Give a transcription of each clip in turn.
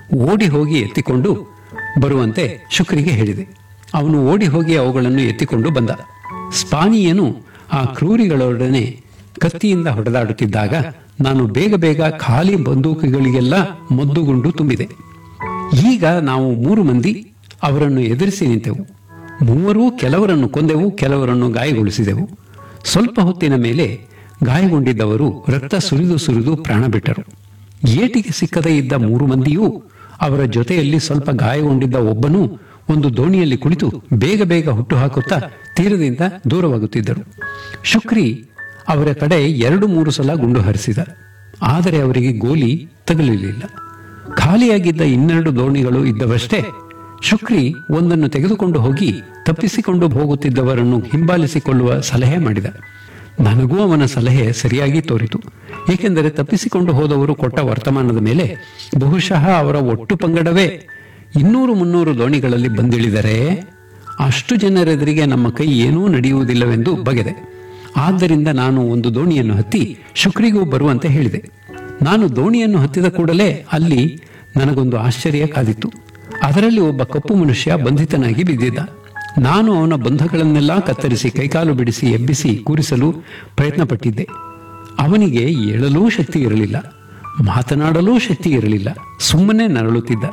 ಓಡಿ ಹೋಗಿ ಎತ್ತಿಕೊಂಡು ಬರುವಂತೆ ಶುಕ್ರಿಗೆ ಹೇಳಿದೆ ಅವನು ಓಡಿ ಹೋಗಿ ಅವುಗಳನ್ನು ಎತ್ತಿಕೊಂಡು ಬಂದ ಸ್ಪಾನಿಯನು ಆ ಕ್ರೂರಿಗಳೊಡನೆ ಕತ್ತಿಯಿಂದ ಹೊಡೆದಾಡುತ್ತಿದ್ದಾಗ ನಾನು ಬೇಗ ಬೇಗ ಖಾಲಿ ಬಂದೂಕುಗಳಿಗೆಲ್ಲ ಮದ್ದುಗುಂಡು ತುಂಬಿದೆ ಈಗ ನಾವು ಮೂರು ಮಂದಿ ಅವರನ್ನು ಎದುರಿಸಿ ನಿಂತೆವು ಮೂವರೂ ಕೆಲವರನ್ನು ಕೊಂದೆವು ಕೆಲವರನ್ನು ಗಾಯಗೊಳಿಸಿದೆವು ಸ್ವಲ್ಪ ಹೊತ್ತಿನ ಮೇಲೆ ಗಾಯಗೊಂಡಿದ್ದವರು ರಕ್ತ ಸುರಿದು ಸುರಿದು ಪ್ರಾಣ ಬಿಟ್ಟರು ಏಟಿಗೆ ಸಿಕ್ಕದೇ ಇದ್ದ ಮೂರು ಮಂದಿಯೂ ಅವರ ಜೊತೆಯಲ್ಲಿ ಸ್ವಲ್ಪ ಗಾಯಗೊಂಡಿದ್ದ ಒಬ್ಬನು ಒಂದು ದೋಣಿಯಲ್ಲಿ ಕುಳಿತು ಬೇಗ ಬೇಗ ಹುಟ್ಟು ಹಾಕುತ್ತಾ ತೀರದಿಂದ ದೂರವಾಗುತ್ತಿದ್ದರು ಶುಕ್ರಿ ಅವರ ಕಡೆ ಎರಡು ಮೂರು ಸಲ ಗುಂಡು ಹರಿಸಿದ ಆದರೆ ಅವರಿಗೆ ಗೋಲಿ ತಗಲಿರಲಿಲ್ಲ ಖಾಲಿಯಾಗಿದ್ದ ಇನ್ನೆರಡು ದೋಣಿಗಳು ಇದ್ದವಷ್ಟೇ ಶುಕ್ರಿ ಒಂದನ್ನು ತೆಗೆದುಕೊಂಡು ಹೋಗಿ ತಪ್ಪಿಸಿಕೊಂಡು ಹೋಗುತ್ತಿದ್ದವರನ್ನು ಹಿಂಬಾಲಿಸಿಕೊಳ್ಳುವ ಸಲಹೆ ಮಾಡಿದ ನನಗೂ ಅವನ ಸಲಹೆ ಸರಿಯಾಗಿ ತೋರಿತು ಏಕೆಂದರೆ ತಪ್ಪಿಸಿಕೊಂಡು ಹೋದವರು ಕೊಟ್ಟ ವರ್ತಮಾನದ ಮೇಲೆ ಬಹುಶಃ ಅವರ ಒಟ್ಟು ಪಂಗಡವೇ ಇನ್ನೂರು ಮುನ್ನೂರು ದೋಣಿಗಳಲ್ಲಿ ಬಂದಿಳಿದರೆ ಅಷ್ಟು ಜನರೆದುರಿಗೆ ನಮ್ಮ ಕೈ ಏನೂ ನಡೆಯುವುದಿಲ್ಲವೆಂದು ಬಗೆದೆ ಆದ್ದರಿಂದ ನಾನು ಒಂದು ದೋಣಿಯನ್ನು ಹತ್ತಿ ಶುಕ್ರಿಗೂ ಬರುವಂತೆ ಹೇಳಿದೆ ನಾನು ದೋಣಿಯನ್ನು ಹತ್ತಿದ ಕೂಡಲೇ ಅಲ್ಲಿ ನನಗೊಂದು ಆಶ್ಚರ್ಯ ಕಾದಿತ್ತು ಅದರಲ್ಲಿ ಒಬ್ಬ ಕಪ್ಪು ಮನುಷ್ಯ ಬಂಧಿತನಾಗಿ ಬಿದ್ದಿದ್ದ ನಾನು ಅವನ ಬಂಧಗಳನ್ನೆಲ್ಲ ಕತ್ತರಿಸಿ ಕೈಕಾಲು ಬಿಡಿಸಿ ಎಬ್ಬಿಸಿ ಕೂರಿಸಲು ಪ್ರಯತ್ನಪಟ್ಟಿದ್ದೆ ಅವನಿಗೆ ಏಳಲೂ ಶಕ್ತಿ ಇರಲಿಲ್ಲ ಮಾತನಾಡಲೂ ಶಕ್ತಿ ಇರಲಿಲ್ಲ ಸುಮ್ಮನೆ ನರಳುತ್ತಿದ್ದ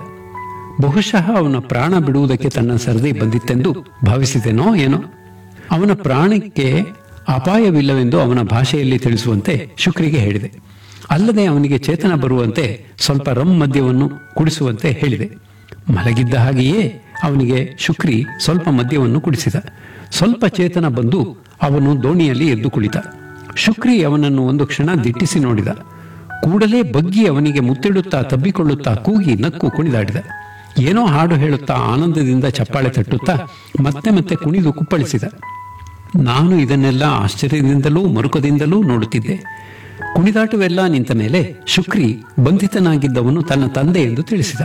ಬಹುಶಃ ಅವನ ಪ್ರಾಣ ಬಿಡುವುದಕ್ಕೆ ತನ್ನ ಸರದಿ ಬಂದಿತ್ತೆಂದು ಭಾವಿಸಿದೆನೋ ಏನೋ ಅವನ ಪ್ರಾಣಕ್ಕೆ ಅಪಾಯವಿಲ್ಲವೆಂದು ಅವನ ಭಾಷೆಯಲ್ಲಿ ತಿಳಿಸುವಂತೆ ಶುಕ್ರಿಗೆ ಹೇಳಿದೆ ಅಲ್ಲದೆ ಅವನಿಗೆ ಚೇತನ ಬರುವಂತೆ ಸ್ವಲ್ಪ ರಮ್ ಮದ್ಯವನ್ನು ಕುಡಿಸುವಂತೆ ಹೇಳಿದೆ ಮಲಗಿದ್ದ ಹಾಗೆಯೇ ಅವನಿಗೆ ಶುಕ್ರಿ ಸ್ವಲ್ಪ ಮದ್ಯವನ್ನು ಕುಡಿಸಿದ ಸ್ವಲ್ಪ ಚೇತನ ಬಂದು ಅವನು ದೋಣಿಯಲ್ಲಿ ಎದ್ದು ಕುಳಿತ ಶುಕ್ರಿ ಅವನನ್ನು ಒಂದು ಕ್ಷಣ ದಿಟ್ಟಿಸಿ ನೋಡಿದ ಕೂಡಲೇ ಬಗ್ಗಿ ಅವನಿಗೆ ಮುತ್ತಿಡುತ್ತಾ ತಬ್ಬಿಕೊಳ್ಳುತ್ತಾ ಕೂಗಿ ನಕ್ಕು ಕುಣಿದಾಡಿದ ಏನೋ ಹಾಡು ಹೇಳುತ್ತಾ ಆನಂದದಿಂದ ಚಪ್ಪಾಳೆ ತಟ್ಟುತ್ತಾ ಮತ್ತೆ ಮತ್ತೆ ಕುಣಿದು ಕುಪ್ಪಳಿಸಿದ ನಾನು ಇದನ್ನೆಲ್ಲ ಆಶ್ಚರ್ಯದಿಂದಲೂ ಮರುಕದಿಂದಲೂ ನೋಡುತ್ತಿದ್ದೆ ಕುಣಿದಾಟವೆಲ್ಲ ನಿಂತ ಮೇಲೆ ಶುಕ್ರಿ ಬಂಧಿತನಾಗಿದ್ದವನು ತನ್ನ ತಂದೆ ಎಂದು ತಿಳಿಸಿದ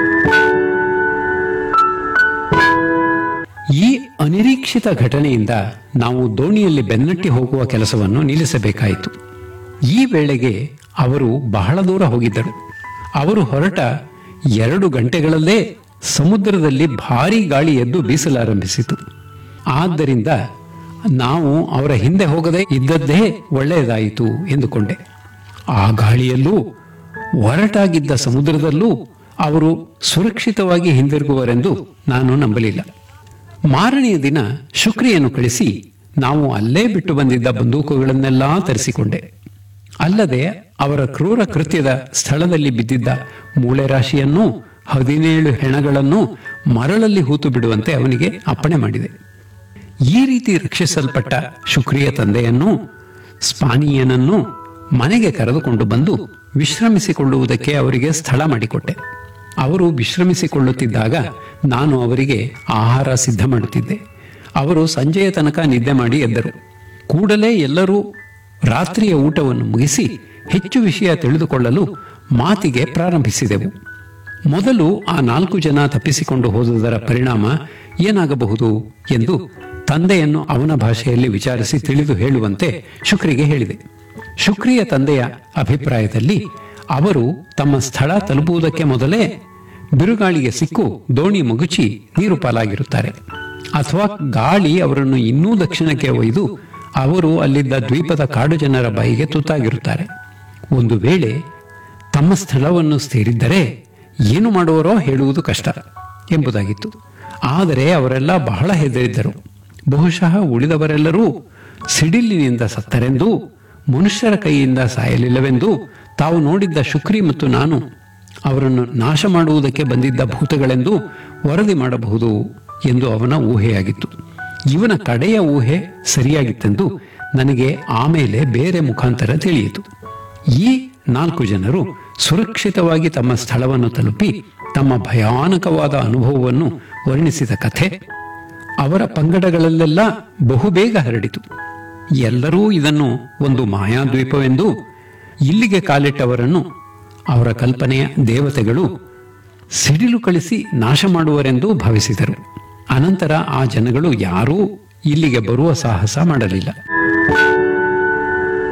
ಈ ಅನಿರೀಕ್ಷಿತ ಘಟನೆಯಿಂದ ನಾವು ದೋಣಿಯಲ್ಲಿ ಬೆನ್ನಟ್ಟಿ ಹೋಗುವ ಕೆಲಸವನ್ನು ನಿಲ್ಲಿಸಬೇಕಾಯಿತು ಈ ವೇಳೆಗೆ ಅವರು ಬಹಳ ದೂರ ಹೋಗಿದ್ದರು ಅವರು ಹೊರಟ ಎರಡು ಗಂಟೆಗಳಲ್ಲೇ ಸಮುದ್ರದಲ್ಲಿ ಭಾರೀ ಗಾಳಿ ಎದ್ದು ಬೀಸಲಾರಂಭಿಸಿತು ಆದ್ದರಿಂದ ನಾವು ಅವರ ಹಿಂದೆ ಹೋಗದೆ ಇದ್ದದ್ದೇ ಒಳ್ಳೆಯದಾಯಿತು ಎಂದುಕೊಂಡೆ ಆ ಗಾಳಿಯಲ್ಲೂ ಒರಟಾಗಿದ್ದ ಸಮುದ್ರದಲ್ಲೂ ಅವರು ಸುರಕ್ಷಿತವಾಗಿ ಹಿಂದಿರುಗುವರೆಂದು ನಾನು ನಂಬಲಿಲ್ಲ ಮಾರನೆಯ ದಿನ ಶುಕ್ರಿಯನ್ನು ಕಳಿಸಿ ನಾವು ಅಲ್ಲೇ ಬಿಟ್ಟು ಬಂದಿದ್ದ ಬಂದೂಕುಗಳನ್ನೆಲ್ಲ ತರಿಸಿಕೊಂಡೆ ಅಲ್ಲದೆ ಅವರ ಕ್ರೂರ ಕೃತ್ಯದ ಸ್ಥಳದಲ್ಲಿ ಬಿದ್ದಿದ್ದ ಮೂಳೆ ರಾಶಿಯನ್ನು ಹದಿನೇಳು ಹೆಣಗಳನ್ನು ಮರಳಲ್ಲಿ ಹೂತು ಬಿಡುವಂತೆ ಅವನಿಗೆ ಅಪ್ಪಣೆ ಮಾಡಿದೆ ಈ ರೀತಿ ರಕ್ಷಿಸಲ್ಪಟ್ಟ ಶುಕ್ರಿಯ ತಂದೆಯನ್ನು ಸ್ಪಾನಿಯನನ್ನು ಮನೆಗೆ ಕರೆದುಕೊಂಡು ಬಂದು ವಿಶ್ರಮಿಸಿಕೊಳ್ಳುವುದಕ್ಕೆ ಅವರಿಗೆ ಸ್ಥಳ ಮಾಡಿಕೊಟ್ಟೆ ಅವರು ವಿಶ್ರಮಿಸಿಕೊಳ್ಳುತ್ತಿದ್ದಾಗ ನಾನು ಅವರಿಗೆ ಆಹಾರ ಸಿದ್ಧ ಮಾಡುತ್ತಿದ್ದೆ ಅವರು ಸಂಜೆಯ ತನಕ ನಿದ್ದೆ ಮಾಡಿ ಎದ್ದರು ಕೂಡಲೇ ಎಲ್ಲರೂ ರಾತ್ರಿಯ ಊಟವನ್ನು ಮುಗಿಸಿ ಹೆಚ್ಚು ವಿಷಯ ತಿಳಿದುಕೊಳ್ಳಲು ಮಾತಿಗೆ ಪ್ರಾರಂಭಿಸಿದೆವು ಮೊದಲು ಆ ನಾಲ್ಕು ಜನ ತಪ್ಪಿಸಿಕೊಂಡು ಹೋದುದರ ಪರಿಣಾಮ ಏನಾಗಬಹುದು ಎಂದು ತಂದೆಯನ್ನು ಅವನ ಭಾಷೆಯಲ್ಲಿ ವಿಚಾರಿಸಿ ತಿಳಿದು ಹೇಳುವಂತೆ ಶುಕ್ರಿಗೆ ಹೇಳಿದೆ ಶುಕ್ರಿಯ ತಂದೆಯ ಅಭಿಪ್ರಾಯದಲ್ಲಿ ಅವರು ತಮ್ಮ ಸ್ಥಳ ತಲುಪುವುದಕ್ಕೆ ಮೊದಲೇ ಬಿರುಗಾಳಿಗೆ ಸಿಕ್ಕು ದೋಣಿ ಮಗುಚಿ ನೀರು ಪಾಲಾಗಿರುತ್ತಾರೆ ಅಥವಾ ಗಾಳಿ ಅವರನ್ನು ಇನ್ನೂ ದಕ್ಷಿಣಕ್ಕೆ ಒಯ್ದು ಅವರು ಅಲ್ಲಿದ್ದ ದ್ವೀಪದ ಕಾಡು ಜನರ ಬಾಯಿಗೆ ತುತ್ತಾಗಿರುತ್ತಾರೆ ಒಂದು ವೇಳೆ ತಮ್ಮ ಸ್ಥಳವನ್ನು ಸೇರಿದ್ದರೆ ಏನು ಮಾಡುವರೋ ಹೇಳುವುದು ಕಷ್ಟ ಎಂಬುದಾಗಿತ್ತು ಆದರೆ ಅವರೆಲ್ಲ ಬಹಳ ಹೆದರಿದ್ದರು ಬಹುಶಃ ಉಳಿದವರೆಲ್ಲರೂ ಸಿಡಿಲಿನಿಂದ ಸತ್ತರೆಂದು ಮನುಷ್ಯರ ಕೈಯಿಂದ ಸಾಯಲಿಲ್ಲವೆಂದು ತಾವು ನೋಡಿದ್ದ ಶುಕ್ರಿ ಮತ್ತು ನಾನು ಅವರನ್ನು ನಾಶ ಮಾಡುವುದಕ್ಕೆ ಬಂದಿದ್ದ ಭೂತಗಳೆಂದು ವರದಿ ಮಾಡಬಹುದು ಎಂದು ಅವನ ಊಹೆಯಾಗಿತ್ತು ಇವನ ಕಡೆಯ ಊಹೆ ಸರಿಯಾಗಿತ್ತೆಂದು ನನಗೆ ಆಮೇಲೆ ಬೇರೆ ಮುಖಾಂತರ ತಿಳಿಯಿತು ಈ ನಾಲ್ಕು ಜನರು ಸುರಕ್ಷಿತವಾಗಿ ತಮ್ಮ ಸ್ಥಳವನ್ನು ತಲುಪಿ ತಮ್ಮ ಭಯಾನಕವಾದ ಅನುಭವವನ್ನು ವರ್ಣಿಸಿದ ಕಥೆ ಅವರ ಪಂಗಡಗಳಲ್ಲೆಲ್ಲ ಬಹುಬೇಗ ಹರಡಿತು ಎಲ್ಲರೂ ಇದನ್ನು ಒಂದು ಮಾಯಾದ್ವೀಪವೆಂದು ಇಲ್ಲಿಗೆ ಕಾಲಿಟ್ಟವರನ್ನು ಅವರ ಕಲ್ಪನೆಯ ದೇವತೆಗಳು ಸಿಡಿಲು ಕಳಿಸಿ ನಾಶ ಮಾಡುವರೆಂದು ಭಾವಿಸಿದರು ಅನಂತರ ಆ ಜನಗಳು ಯಾರೂ ಇಲ್ಲಿಗೆ ಬರುವ ಸಾಹಸ ಮಾಡಲಿಲ್ಲ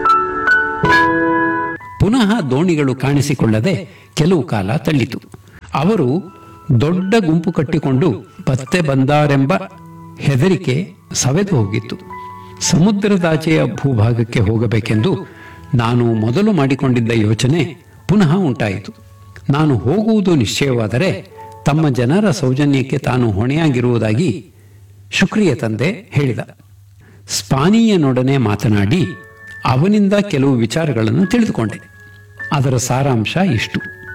ಪುನಃ ದೋಣಿಗಳು ಕಾಣಿಸಿಕೊಳ್ಳದೆ ಕೆಲವು ಕಾಲ ತಳ್ಳಿತು ಅವರು ದೊಡ್ಡ ಗುಂಪು ಕಟ್ಟಿಕೊಂಡು ಪತ್ತೆ ಬಂದಾರೆಂಬ ಹೆದರಿಕೆ ಸವೆದು ಹೋಗಿತ್ತು ಸಮುದ್ರದಾಚೆಯ ಭೂಭಾಗಕ್ಕೆ ಹೋಗಬೇಕೆಂದು ನಾನು ಮೊದಲು ಮಾಡಿಕೊಂಡಿದ್ದ ಯೋಚನೆ ಪುನಃ ಉಂಟಾಯಿತು ನಾನು ಹೋಗುವುದು ನಿಶ್ಚಯವಾದರೆ ತಮ್ಮ ಜನರ ಸೌಜನ್ಯಕ್ಕೆ ತಾನು ಹೊಣೆಯಾಗಿರುವುದಾಗಿ ಶುಕ್ರಿಯ ತಂದೆ ಹೇಳಿದ ಸ್ಪಾನೀಯನೊಡನೆ ಮಾತನಾಡಿ ಅವನಿಂದ ಕೆಲವು ವಿಚಾರಗಳನ್ನು ತಿಳಿದುಕೊಂಡೆ ಅದರ ಸಾರಾಂಶ ಇಷ್ಟು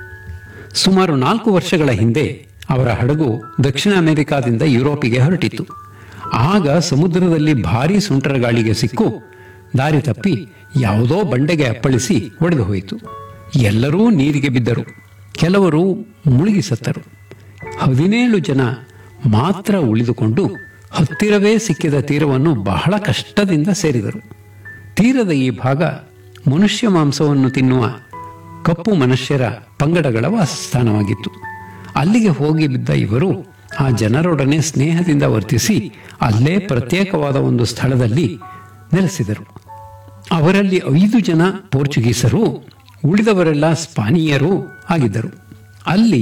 ಸುಮಾರು ನಾಲ್ಕು ವರ್ಷಗಳ ಹಿಂದೆ ಅವರ ಹಡಗು ದಕ್ಷಿಣ ಅಮೆರಿಕಾದಿಂದ ಯುರೋಪಿಗೆ ಹೊರಟಿತ್ತು ಆಗ ಸಮುದ್ರದಲ್ಲಿ ಭಾರೀ ಸುಂಟರ ಗಾಳಿಗೆ ಸಿಕ್ಕು ದಾರಿ ತಪ್ಪಿ ಯಾವುದೋ ಬಂಡೆಗೆ ಅಪ್ಪಳಿಸಿ ಒಡೆದು ಹೋಯಿತು ಎಲ್ಲರೂ ನೀರಿಗೆ ಬಿದ್ದರು ಕೆಲವರು ಮುಳುಗಿ ಸತ್ತರು ಹದಿನೇಳು ಜನ ಮಾತ್ರ ಉಳಿದುಕೊಂಡು ಹತ್ತಿರವೇ ಸಿಕ್ಕಿದ ತೀರವನ್ನು ಬಹಳ ಕಷ್ಟದಿಂದ ಸೇರಿದರು ತೀರದ ಈ ಭಾಗ ಮನುಷ್ಯ ಮಾಂಸವನ್ನು ತಿನ್ನುವ ಕಪ್ಪು ಮನುಷ್ಯರ ಪಂಗಡಗಳ ವಾಸಸ್ಥಾನವಾಗಿತ್ತು ಅಲ್ಲಿಗೆ ಹೋಗಿ ಬಿದ್ದ ಇವರು ಆ ಜನರೊಡನೆ ಸ್ನೇಹದಿಂದ ವರ್ತಿಸಿ ಅಲ್ಲೇ ಪ್ರತ್ಯೇಕವಾದ ಒಂದು ಸ್ಥಳದಲ್ಲಿ ನೆಲೆಸಿದರು ಅವರಲ್ಲಿ ಐದು ಜನ ಪೋರ್ಚುಗೀಸರು ಉಳಿದವರೆಲ್ಲ ಸ್ಪಾನಿಯರು ಆಗಿದ್ದರು ಅಲ್ಲಿ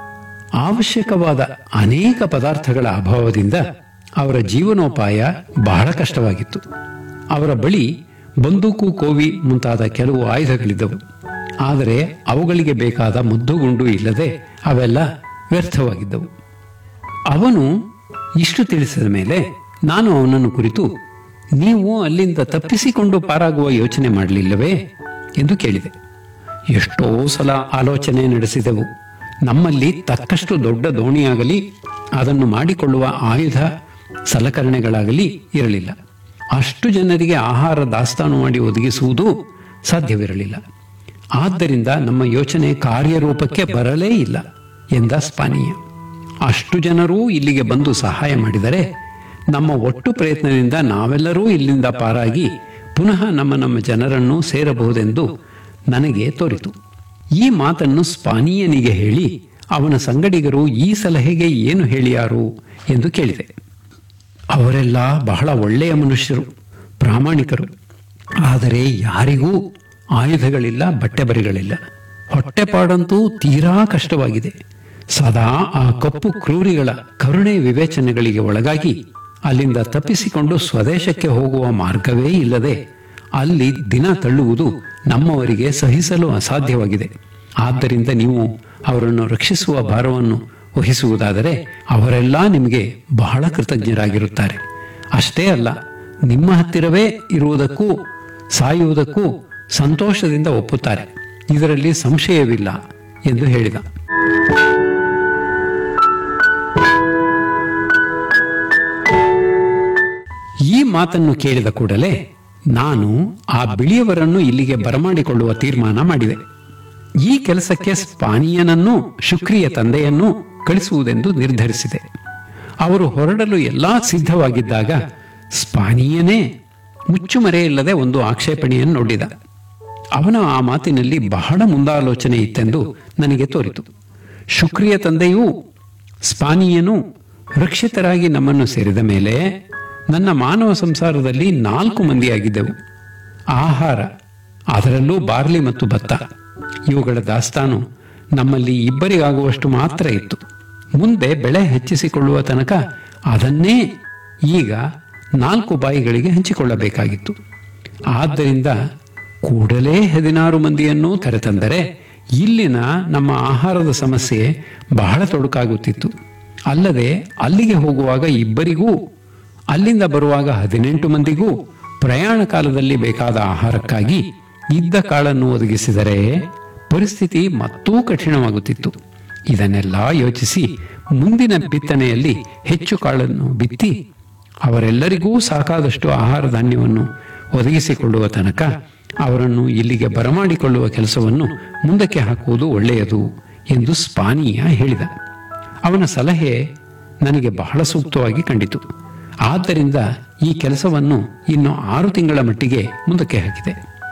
ಅವಶ್ಯಕವಾದ ಅನೇಕ ಪದಾರ್ಥಗಳ ಅಭಾವದಿಂದ ಅವರ ಜೀವನೋಪಾಯ ಬಹಳ ಕಷ್ಟವಾಗಿತ್ತು ಅವರ ಬಳಿ ಬಂದೂಕು ಕೋವಿ ಮುಂತಾದ ಕೆಲವು ಆಯುಧಗಳಿದ್ದವು ಆದರೆ ಅವುಗಳಿಗೆ ಬೇಕಾದ ಮದ್ದುಗುಂಡು ಇಲ್ಲದೆ ಅವೆಲ್ಲ ವ್ಯರ್ಥವಾಗಿದ್ದವು ಅವನು ಇಷ್ಟು ತಿಳಿಸಿದ ಮೇಲೆ ನಾನು ಅವನನ್ನು ಕುರಿತು ನೀವು ಅಲ್ಲಿಂದ ತಪ್ಪಿಸಿಕೊಂಡು ಪಾರಾಗುವ ಯೋಚನೆ ಮಾಡಲಿಲ್ಲವೇ ಎಂದು ಕೇಳಿದೆ ಎಷ್ಟೋ ಸಲ ಆಲೋಚನೆ ನಡೆಸಿದೆವು ನಮ್ಮಲ್ಲಿ ತಕ್ಕಷ್ಟು ದೊಡ್ಡ ದೋಣಿಯಾಗಲಿ ಅದನ್ನು ಮಾಡಿಕೊಳ್ಳುವ ಆಯುಧ ಸಲಕರಣೆಗಳಾಗಲಿ ಇರಲಿಲ್ಲ ಅಷ್ಟು ಜನರಿಗೆ ಆಹಾರ ದಾಸ್ತಾನು ಮಾಡಿ ಒದಗಿಸುವುದು ಸಾಧ್ಯವಿರಲಿಲ್ಲ ಆದ್ದರಿಂದ ನಮ್ಮ ಯೋಚನೆ ಕಾರ್ಯರೂಪಕ್ಕೆ ಬರಲೇ ಇಲ್ಲ ಎಂದ ಸ್ಪಾನೀಯ ಅಷ್ಟು ಜನರೂ ಇಲ್ಲಿಗೆ ಬಂದು ಸಹಾಯ ಮಾಡಿದರೆ ನಮ್ಮ ಒಟ್ಟು ಪ್ರಯತ್ನದಿಂದ ನಾವೆಲ್ಲರೂ ಇಲ್ಲಿಂದ ಪಾರಾಗಿ ಪುನಃ ನಮ್ಮ ನಮ್ಮ ಜನರನ್ನು ಸೇರಬಹುದೆಂದು ನನಗೆ ತೋರಿತು ಈ ಮಾತನ್ನು ಸ್ಪಾನೀಯನಿಗೆ ಹೇಳಿ ಅವನ ಸಂಗಡಿಗರು ಈ ಸಲಹೆಗೆ ಏನು ಹೇಳಿಯಾರು ಎಂದು ಕೇಳಿದೆ ಅವರೆಲ್ಲ ಬಹಳ ಒಳ್ಳೆಯ ಮನುಷ್ಯರು ಪ್ರಾಮಾಣಿಕರು ಆದರೆ ಯಾರಿಗೂ ಆಯುಧಗಳಿಲ್ಲ ಬಟ್ಟೆ ಬರಿಗಳಿಲ್ಲ ಹೊಟ್ಟೆಪಾಡಂತೂ ತೀರಾ ಕಷ್ಟವಾಗಿದೆ ಸದಾ ಆ ಕಪ್ಪು ಕ್ರೂರಿಗಳ ಕರುಣೆ ವಿವೇಚನೆಗಳಿಗೆ ಒಳಗಾಗಿ ಅಲ್ಲಿಂದ ತಪ್ಪಿಸಿಕೊಂಡು ಸ್ವದೇಶಕ್ಕೆ ಹೋಗುವ ಮಾರ್ಗವೇ ಇಲ್ಲದೆ ಅಲ್ಲಿ ದಿನ ತಳ್ಳುವುದು ನಮ್ಮವರಿಗೆ ಸಹಿಸಲು ಅಸಾಧ್ಯವಾಗಿದೆ ಆದ್ದರಿಂದ ನೀವು ಅವರನ್ನು ರಕ್ಷಿಸುವ ಭಾರವನ್ನು ವಹಿಸುವುದಾದರೆ ಅವರೆಲ್ಲ ನಿಮಗೆ ಬಹಳ ಕೃತಜ್ಞರಾಗಿರುತ್ತಾರೆ ಅಷ್ಟೇ ಅಲ್ಲ ನಿಮ್ಮ ಹತ್ತಿರವೇ ಇರುವುದಕ್ಕೂ ಸಾಯುವುದಕ್ಕೂ ಸಂತೋಷದಿಂದ ಒಪ್ಪುತ್ತಾರೆ ಇದರಲ್ಲಿ ಸಂಶಯವಿಲ್ಲ ಎಂದು ಹೇಳಿದ ಈ ಮಾತನ್ನು ಕೇಳಿದ ಕೂಡಲೇ ನಾನು ಆ ಬಿಳಿಯವರನ್ನು ಇಲ್ಲಿಗೆ ಬರಮಾಡಿಕೊಳ್ಳುವ ತೀರ್ಮಾನ ಮಾಡಿದೆ ಈ ಕೆಲಸಕ್ಕೆ ಸ್ಪಾನಿಯನನ್ನು ಶುಕ್ರಿಯ ತಂದೆಯನ್ನು ಕಳಿಸುವುದೆಂದು ನಿರ್ಧರಿಸಿದೆ ಅವರು ಹೊರಡಲು ಎಲ್ಲಾ ಸಿದ್ಧವಾಗಿದ್ದಾಗ ಸ್ಪಾನಿಯನೇ ಮುಚ್ಚುಮರೆಯಿಲ್ಲದೆ ಒಂದು ಆಕ್ಷೇಪಣೆಯನ್ನು ನೋಡಿದ ಅವನ ಆ ಮಾತಿನಲ್ಲಿ ಬಹಳ ಮುಂದಾಲೋಚನೆ ಇತ್ತೆಂದು ನನಗೆ ತೋರಿತು ಶುಕ್ರಿಯ ತಂದೆಯೂ ಸ್ಪಾನಿಯನು ರಕ್ಷಿತರಾಗಿ ನಮ್ಮನ್ನು ಸೇರಿದ ಮೇಲೆ ನನ್ನ ಮಾನವ ಸಂಸಾರದಲ್ಲಿ ನಾಲ್ಕು ಮಂದಿಯಾಗಿದ್ದೆವು ಆಹಾರ ಅದರಲ್ಲೂ ಬಾರ್ಲಿ ಮತ್ತು ಭತ್ತ ಇವುಗಳ ದಾಸ್ತಾನು ನಮ್ಮಲ್ಲಿ ಇಬ್ಬರಿಗಾಗುವಷ್ಟು ಮಾತ್ರ ಇತ್ತು ಮುಂದೆ ಬೆಳೆ ಹೆಚ್ಚಿಸಿಕೊಳ್ಳುವ ತನಕ ಅದನ್ನೇ ಈಗ ನಾಲ್ಕು ಬಾಯಿಗಳಿಗೆ ಹಂಚಿಕೊಳ್ಳಬೇಕಾಗಿತ್ತು ಆದ್ದರಿಂದ ಕೂಡಲೇ ಹದಿನಾರು ಮಂದಿಯನ್ನು ಕರೆತಂದರೆ ಇಲ್ಲಿನ ನಮ್ಮ ಆಹಾರದ ಸಮಸ್ಯೆ ಬಹಳ ತೊಡಕಾಗುತ್ತಿತ್ತು ಅಲ್ಲದೆ ಅಲ್ಲಿಗೆ ಹೋಗುವಾಗ ಇಬ್ಬರಿಗೂ ಅಲ್ಲಿಂದ ಬರುವಾಗ ಹದಿನೆಂಟು ಮಂದಿಗೂ ಪ್ರಯಾಣ ಕಾಲದಲ್ಲಿ ಬೇಕಾದ ಆಹಾರಕ್ಕಾಗಿ ಇದ್ದ ಕಾಳನ್ನು ಒದಗಿಸಿದರೆ ಪರಿಸ್ಥಿತಿ ಮತ್ತೂ ಕಠಿಣವಾಗುತ್ತಿತ್ತು ಇದನ್ನೆಲ್ಲ ಯೋಚಿಸಿ ಮುಂದಿನ ಬಿತ್ತನೆಯಲ್ಲಿ ಹೆಚ್ಚು ಕಾಳನ್ನು ಬಿತ್ತಿ ಅವರೆಲ್ಲರಿಗೂ ಸಾಕಾದಷ್ಟು ಆಹಾರ ಧಾನ್ಯವನ್ನು ಒದಗಿಸಿಕೊಳ್ಳುವ ತನಕ ಅವರನ್ನು ಇಲ್ಲಿಗೆ ಬರಮಾಡಿಕೊಳ್ಳುವ ಕೆಲಸವನ್ನು ಮುಂದಕ್ಕೆ ಹಾಕುವುದು ಒಳ್ಳೆಯದು ಎಂದು ಸ್ಪಾನೀಯ ಹೇಳಿದ ಅವನ ಸಲಹೆ ನನಗೆ ಬಹಳ ಸೂಕ್ತವಾಗಿ ಕಂಡಿತು ಆದ್ದರಿಂದ ಈ ಕೆಲಸವನ್ನು ಇನ್ನು ಆರು ತಿಂಗಳ ಮಟ್ಟಿಗೆ ಮುಂದಕ್ಕೆ ಹಾಕಿದೆ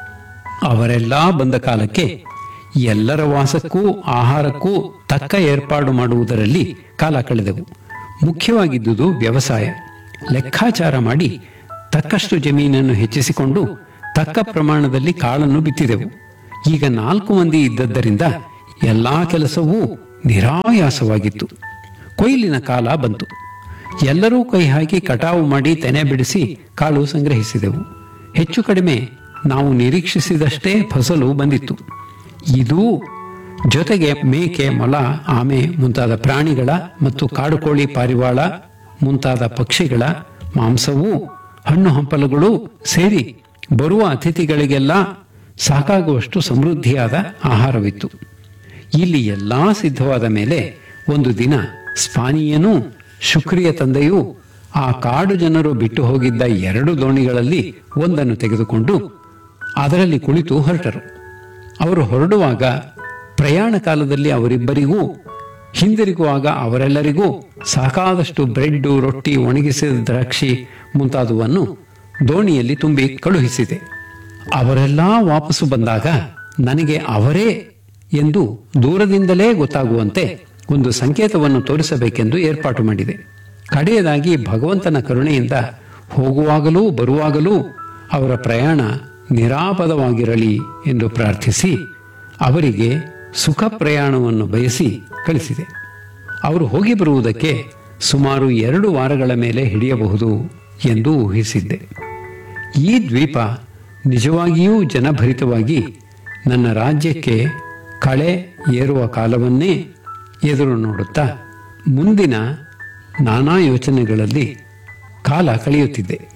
ಅವರೆಲ್ಲ ಬಂದ ಕಾಲಕ್ಕೆ ಎಲ್ಲರ ವಾಸಕ್ಕೂ ಆಹಾರಕ್ಕೂ ತಕ್ಕ ಏರ್ಪಾಡು ಮಾಡುವುದರಲ್ಲಿ ಕಾಲ ಕಳೆದೆವು ಮುಖ್ಯವಾಗಿದ್ದುದು ವ್ಯವಸಾಯ ಲೆಕ್ಕಾಚಾರ ಮಾಡಿ ತಕ್ಕಷ್ಟು ಜಮೀನನ್ನು ಹೆಚ್ಚಿಸಿಕೊಂಡು ತಕ್ಕ ಪ್ರಮಾಣದಲ್ಲಿ ಕಾಳನ್ನು ಬಿತ್ತಿದೆವು ಈಗ ನಾಲ್ಕು ಮಂದಿ ಇದ್ದದ್ದರಿಂದ ಎಲ್ಲಾ ಕೆಲಸವೂ ನಿರಾಯಾಸವಾಗಿತ್ತು ಕೊಯ್ಲಿನ ಕಾಲ ಬಂತು ಎಲ್ಲರೂ ಕೈ ಹಾಕಿ ಕಟಾವು ಮಾಡಿ ತೆನೆ ಬಿಡಿಸಿ ಕಾಳು ಸಂಗ್ರಹಿಸಿದೆವು ಹೆಚ್ಚು ಕಡಿಮೆ ನಾವು ನಿರೀಕ್ಷಿಸಿದಷ್ಟೇ ಫಸಲು ಬಂದಿತ್ತು ಇದು ಜೊತೆಗೆ ಮೇಕೆ ಮೊಲ ಆಮೆ ಮುಂತಾದ ಪ್ರಾಣಿಗಳ ಮತ್ತು ಕಾಡುಕೋಳಿ ಪಾರಿವಾಳ ಮುಂತಾದ ಪಕ್ಷಿಗಳ ಮಾಂಸವೂ ಹಣ್ಣು ಹಂಪಲುಗಳು ಸೇರಿ ಬರುವ ಅತಿಥಿಗಳಿಗೆಲ್ಲ ಸಾಕಾಗುವಷ್ಟು ಸಮೃದ್ಧಿಯಾದ ಆಹಾರವಿತ್ತು ಇಲ್ಲಿ ಎಲ್ಲಾ ಸಿದ್ಧವಾದ ಮೇಲೆ ಒಂದು ದಿನ ಸ್ಪಾನಿಯನೂ ಶುಕ್ರಿಯ ತಂದೆಯೂ ಆ ಕಾಡು ಜನರು ಬಿಟ್ಟು ಹೋಗಿದ್ದ ಎರಡು ದೋಣಿಗಳಲ್ಲಿ ಒಂದನ್ನು ತೆಗೆದುಕೊಂಡು ಅದರಲ್ಲಿ ಕುಳಿತು ಹೊರಟರು ಅವರು ಹೊರಡುವಾಗ ಪ್ರಯಾಣ ಕಾಲದಲ್ಲಿ ಅವರಿಬ್ಬರಿಗೂ ಹಿಂದಿರುಗುವಾಗ ಅವರೆಲ್ಲರಿಗೂ ಸಾಕಾದಷ್ಟು ಬ್ರೆಡ್ ರೊಟ್ಟಿ ಒಣಗಿಸಿದ ದ್ರಾಕ್ಷಿ ಮುಂತಾದವನ್ನು ದೋಣಿಯಲ್ಲಿ ತುಂಬಿ ಕಳುಹಿಸಿದೆ ಅವರೆಲ್ಲ ವಾಪಸ್ಸು ಬಂದಾಗ ನನಗೆ ಅವರೇ ಎಂದು ದೂರದಿಂದಲೇ ಗೊತ್ತಾಗುವಂತೆ ಒಂದು ಸಂಕೇತವನ್ನು ತೋರಿಸಬೇಕೆಂದು ಏರ್ಪಾಟು ಮಾಡಿದೆ ಕಡೆಯದಾಗಿ ಭಗವಂತನ ಕರುಣೆಯಿಂದ ಹೋಗುವಾಗಲೂ ಬರುವಾಗಲೂ ಅವರ ಪ್ರಯಾಣ ನಿರಾಪದವಾಗಿರಲಿ ಎಂದು ಪ್ರಾರ್ಥಿಸಿ ಅವರಿಗೆ ಸುಖ ಪ್ರಯಾಣವನ್ನು ಬಯಸಿ ಕಳಿಸಿದೆ ಅವರು ಹೋಗಿ ಬರುವುದಕ್ಕೆ ಸುಮಾರು ಎರಡು ವಾರಗಳ ಮೇಲೆ ಹಿಡಿಯಬಹುದು ಎಂದು ಊಹಿಸಿದ್ದೆ ಈ ದ್ವೀಪ ನಿಜವಾಗಿಯೂ ಜನಭರಿತವಾಗಿ ನನ್ನ ರಾಜ್ಯಕ್ಕೆ ಕಳೆ ಏರುವ ಕಾಲವನ್ನೇ ಎದುರು ನೋಡುತ್ತಾ ಮುಂದಿನ ನಾನಾ ಯೋಚನೆಗಳಲ್ಲಿ ಕಾಲ ಕಳೆಯುತ್ತಿದ್ದೆ